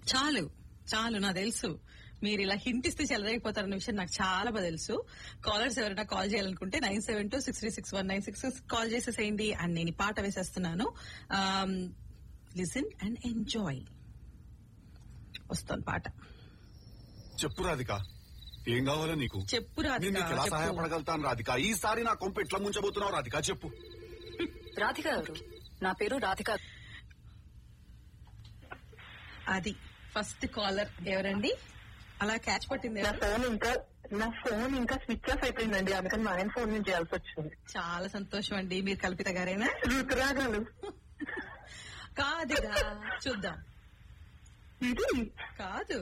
చాలు చాలు నాకు తెలుసు మీరు ఇలా హింట్ ఇస్తే చెలరైపోతారన్న విషయం నాకు చాలా బాగా తెలుసు కాలర్స్ ఎవరైనా కాల్ చేయాలనుకుంటే nine seven two six three six one nine six call చేసేసేయండి అండ్ నేను ఈ పాట వేసేస్తున్నాను లిసన్ అండ్ ఎంజాయ్ వస్తాను పాట చెప్పు రాధిక ఏం కావాలో నీకు చెప్పు నేను రాధిక నీకు ఎలా చెప్పు. సహాయపడగలుగుతాను రాధిక ఈసారి నా కొంప ఎట్లా ముంచబోతున్నావు రాధిక చెప్పు రాధిక ఎవరు నా పేరు రాధిక అది ఫస్ట్ కాలర్ ఎవరండి అలా క్యాచ్ పట్టింది నా ఎవరు? ఫోన్ ఇంకా నా ఫోన్ ఇంకా స్విచ్ ఆఫ్ అయిపోయిందండి అందుకని మా ఆయన ఫోన్ నుంచి చేయాల్సి వచ్చింది చాలా సంతోషం అండి మీరు కల్పిత గారేనా ఋతురాగాలు కాదుగా చూద్దాం ఇది కాదు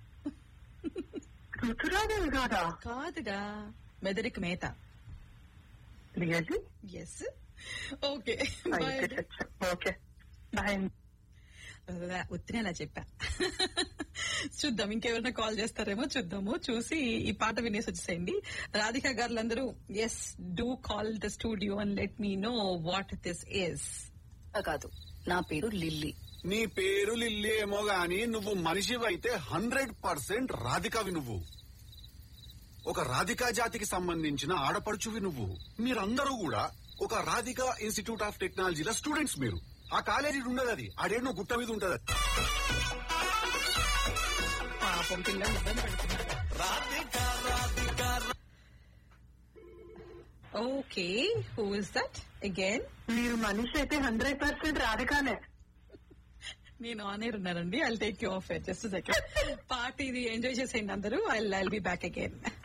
ఋతురాగాలు కాదా కాదుగా మెదడికి మేత రియల్లీ ఎస్ ఓకే అయితే ఓకే బాయ్ ఉత్తినే అలా చెప్పా చూద్దాం ఇంకెవరైనా కాల్ చేస్తారేమో చూద్దాము చూసి ఈ పాట వినేసి వచ్చేసేయండి రాధిక గారులందరూ yes do call the studio and let me know what this is కాదు నా పేరు లిల్లీ నీ పేరు లిల్లీ ఏమో గాని నువ్వు మనిషివైతే హండ్రెడ్ పర్సెంట్ రాధికవి నువ్వు ఒక రాధికా జాతికి సంబంధించిన ఆడపడుచువి నువ్వు మీరందరూ కూడా ఒక రాధికా ఇన్స్టిట్యూట్ ఆఫ్ టెక్నాలజీలో స్టూడెంట్స్ మీరు ఆ కాలేజీ ఉండదు అది ఆడేనో గుట్ట మీద ఉంటది అది. పాపం పిల్లలు ఇబ్బంది పడుతున్నారు okay who is that again మీరు మనిషి అయితే హండ్రెడ్ పర్సెంట్ రాధికానే నేను ఆన్ ఎయిర్ ఉన్నానండి I take you off just second party ఇది ఎంజాయ్ చేసేయండి అందరూ I I'll be back again